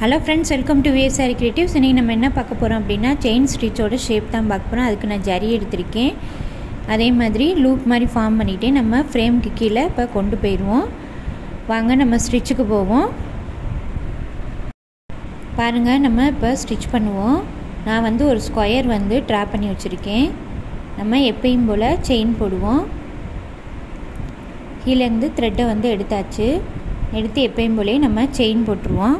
hello friends welcome to VSR creatives இன்றைக்கி நம்ம என்ன பார்க்க போகிறோம் அப்படின்னா செயின் ஸ்டிச்சோட ஷேப் தான் பார்க்க போகிறோம் அதுக்கு நான் ஜரி எடுத்திருக்கேன் அதே மாதிரி லூப் மாதிரி ஃபார்ம் பண்ணிகிட்டே நம்ம ஃப்ரேம்க்கு கீழே இப்போ கொண்டு போயிடுவோம் வாங்க நம்ம ஸ்டிச்சுக்கு போவோம் பாருங்கள் நம்ம இப்போ ஸ்டிச் பண்ணுவோம் நான் வந்து ஒரு ஸ்கொயர் வந்து ட்ரா பண்ணி வச்சுருக்கேன் நம்ம எப்பயும் போல் செயின் போடுவோம் கீழேருந்து த்ரெட்டை வந்து எடுத்தாச்சு எடுத்து எப்பயும் போலே நம்ம செயின் போட்டுருவோம்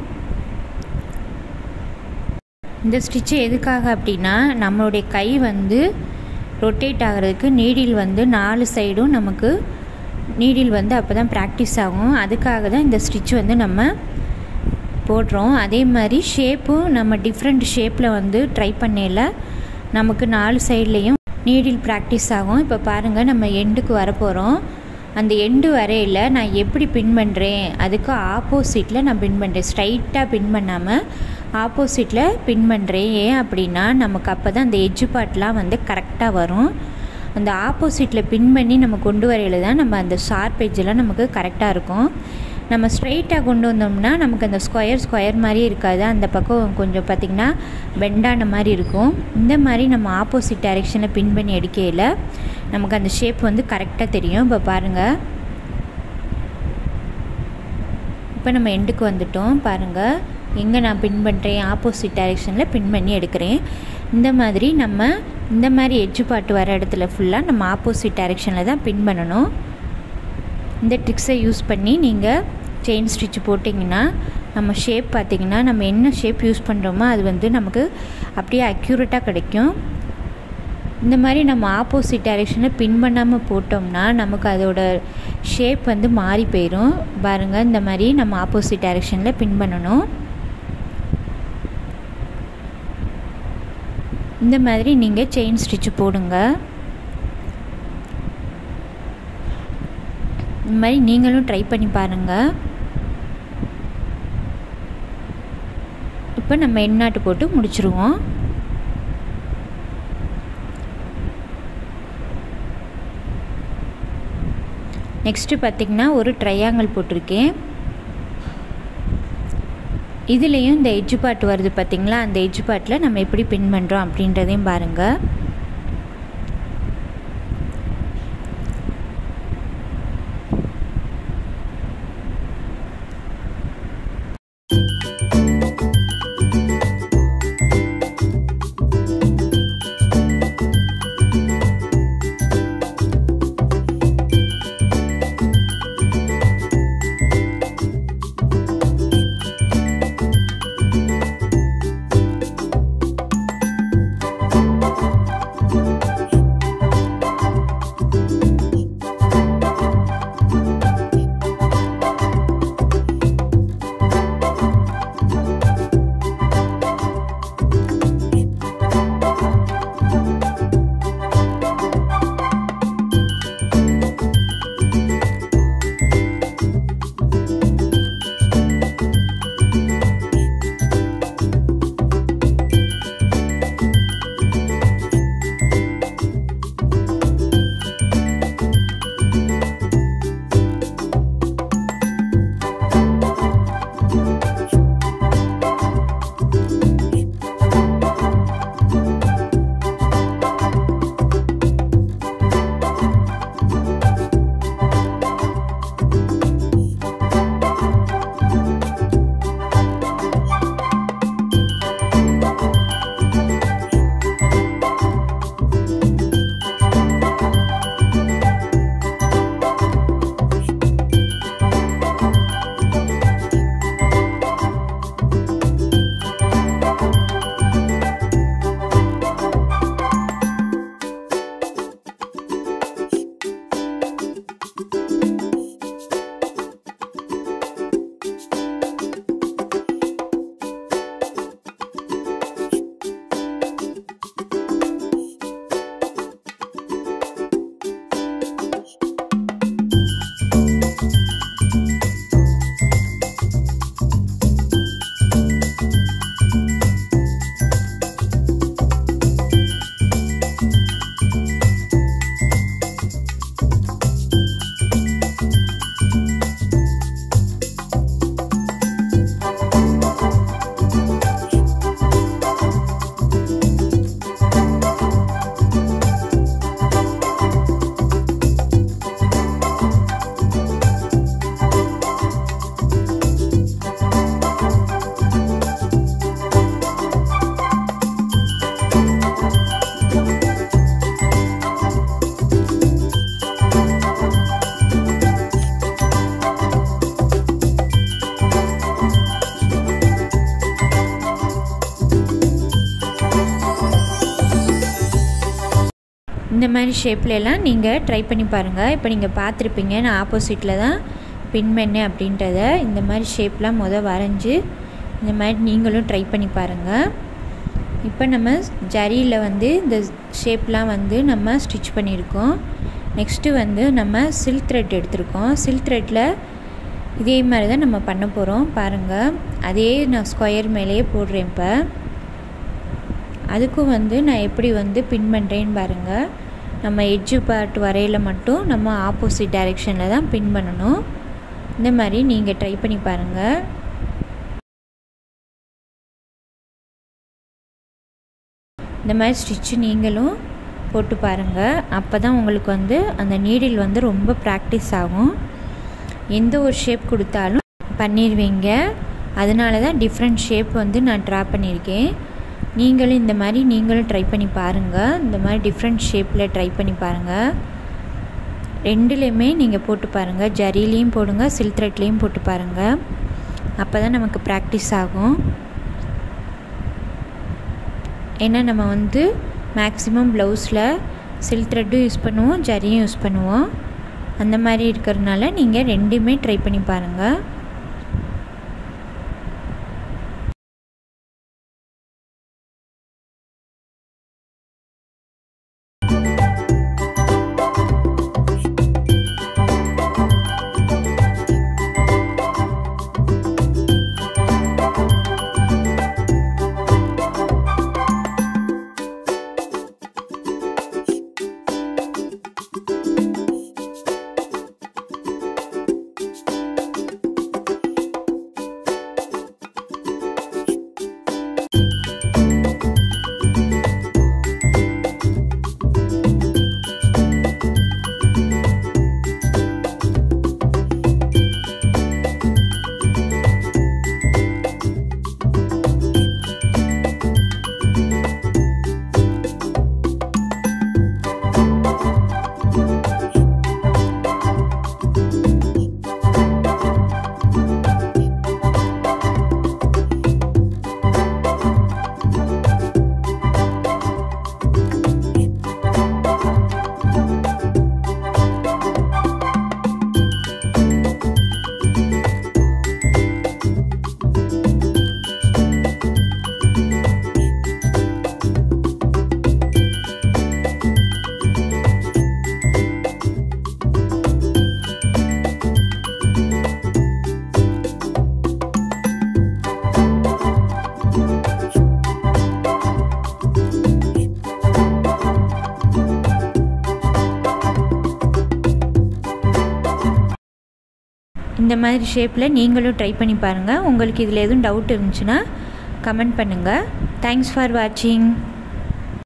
இந்த ஸ்டிச்சு எதுக்காக அப்படின்னா நம்மளுடைய கை வந்து ரொட்டேட் ஆகிறதுக்கு நீடில் வந்து நாலு சைடும் நமக்கு நீடில் வந்து அப்போ தான் ப்ராக்டிஸ் ஆகும் அதுக்காக தான் இந்த ஸ்டிச் வந்து நம்ம போடுறோம் அதே மாதிரி ஷேப்பும் நம்ம டிஃப்ரெண்ட் ஷேப்பில் வந்து ட்ரை பண்ணையில் நமக்கு நாலு சைட்லேயும் நீடில் ப்ராக்டிஸ் ஆகும் இப்போ பாருங்கள் நம்ம எண்டுக்கு வரப்போகிறோம் அந்த எண்டு வரையில் நான் எப்படி பின் பண்ணுறேன் அதுக்கு ஆப்போசிட்டில் நான் பின் பண்ணுறேன் ஸ்ட்ரைட்டாக பின் பண்ணாமல் ஆப்போசிட்டில் பின் பண்ணுறேன் ஏன் அப்படின்னா நமக்கு அப்போ தான் அந்த எஜ்ஜு பாட்டெலாம் வந்து கரெக்டாக வரும் அந்த ஆப்போசிட்டில் பின் பண்ணி நம்ம கொண்டு வரையில் தான் நம்ம அந்த ஷார்ப் எஜ்ஜெலாம் நமக்கு கரெக்டாக இருக்கும் நம்ம ஸ்ட்ரைட்டாக கொண்டு வந்தோம்னா நமக்கு அந்த ஸ்கொயர் ஸ்கொயர் மாதிரி இருக்காது அந்த பக்கம் கொஞ்சம் பார்த்திங்கன்னா பெண்டான மாதிரி இருக்கும் இந்த மாதிரி நம்ம ஆப்போசிட் டைரெக்ஷனில் பின் பண்ணி எடுக்கையில் நமக்கு அந்த ஷேப் வந்து கரெக்டாக தெரியும் இப்போ பாருங்கள் இப்போ நம்ம எண்டுக்கு வந்துட்டோம் பாருங்கள் எங்கே நான் பின் பண்ணுறேன் ஆப்போசிட் டைரெக்ஷனில் பின் பண்ணி எடுக்கிறேன் இந்த மாதிரி நம்ம இந்த மாதிரி எட்ஜு பாட்டு வர இடத்துல ஃபுல்லாக நம்ம ஆப்போசிட் டைரெக்ஷனில் தான் பின் பண்ணணும் இந்த ட்ரிக்ஸை யூஸ் பண்ணி நீங்கள் செயின் ஸ்டிச் போட்டிங்கன்னா நம்ம ஷேப் பார்த்திங்கன்னா நம்ம என்ன ஷேப் யூஸ் பண்ணுறோமோ அது வந்து நமக்கு அப்படியே அக்யூரேட்டாக கிடைக்கும் இந்த மாதிரி நம்ம ஆப்போசிட் டைரெக்ஷனில் பின் பண்ணாமல் போட்டோம்னா நமக்கு அதோட ஷேப் வந்து மாறி போயிடும் பாருங்கள் இந்த மாதிரி நம்ம ஆப்போசிட் டைரெக்ஷனில் பின் பண்ணணும் இந்த மாதிரி நீங்கள் செயின் ஸ்டிச்சு போடுங்க இந்த மாதிரி நீங்களும் ட்ரை பண்ணி பாருங்கள் இப்போ நம்ம எண்ணாட்டு போட்டு முடிச்சிருவோம் நெக்ஸ்ட்டு பார்த்திங்கன்னா ஒரு ட்ரையாங்கிள் போட்டிருக்கேன் இதுலேயும் இந்த எஜ்ஜு பாட்டு வருது பார்த்திங்களா அந்த எஜ்ஜு பாட்டில் நம்ம எப்படி பின் பண்ணுறோம் அப்படின்றதையும் பாருங்கள் இந்த மாதிரி ஷேப்ல எல்லாம் நீங்கள் ட்ரை பண்ணி பாருங்கள் இப்போ நீங்கள் பார்த்துருப்பீங்க நான் ஆப்போசிட்டில் தான் பின் பண்ணேன் அப்படின்றத இந்த மாதிரி ஷேப்லாம் மொதல் வரைஞ்சி இந்த மாதிரி நீங்களும் ட்ரை பண்ணி பாருங்கள் இப்போ நம்ம ஜரியில் வந்து இந்த ஷேப்லாம் வந்து நம்ம ஸ்டிச் பண்ணியிருக்கோம் நெக்ஸ்ட்டு வந்து நம்ம சில்க் த்ரெட் எடுத்திருக்கோம் சில்க் த்ரெட்டில் இதே மாதிரி தான் நம்ம பண்ண போகிறோம் பாருங்கள் அதே நான் ஸ்கொயர் மேலேயே போடுறேன் இப்போ அதுக்கும் வந்து நான் எப்படி வந்து பின் பண்ணுறேன்னு பாருங்கள் நம்ம எட்ஜு பார்ட் வரையில் மட்டும் நம்ம ஆப்போசிட் டைரெக்ஷனில் தான் பின் பண்ணணும் இந்த மாதிரி நீங்கள் ட்ரை பண்ணி பாருங்கள் இந்த மாதிரி ஸ்டிச்சு நீங்களும் போட்டு பாருங்கள் அப்போ தான் உங்களுக்கு வந்து அந்த நீடில் வந்து ரொம்ப ப்ராக்டிஸ் ஆகும் எந்த ஒரு ஷேப் கொடுத்தாலும் பண்ணிடுவீங்க அதனால தான் டிஃப்ரெண்ட் ஷேப் வந்து நான் ட்ரா பண்ணியிருக்கேன் நீங்களும் இந்த மாதிரி நீங்களும் ட்ரை பண்ணி பாருங்கள் இந்த மாதிரி டிஃப்ரெண்ட் ஷேப்பில் ட்ரை பண்ணி பாருங்கள் ரெண்டுலேயுமே நீங்கள் போட்டு பாருங்கள் ஜரிலையும் போடுங்க சில்க் த்ரெட்லேயும் போட்டு பாருங்கள் அப்போ தான் நமக்கு ப்ராக்டிஸ் ஆகும் ஏன்னா நம்ம வந்து மேக்ஸிமம் ப்ளவுஸில் சில்க் த்ரெட்டும் யூஸ் பண்ணுவோம் ஜரியும் யூஸ் பண்ணுவோம் அந்த மாதிரி இருக்கிறதுனால நீங்கள் ரெண்டுமே ட்ரை பண்ணி பாருங்கள் இந்த மாதிரி ஷேப்பில் நீங்களும் ட்ரை பண்ணி பாருங்கள் உங்களுக்கு இதில் எதுவும் டவுட் இருந்துச்சுன்னா கமெண்ட் பண்ணுங்கள் தேங்க்ஸ் ஃபார் வாட்சிங்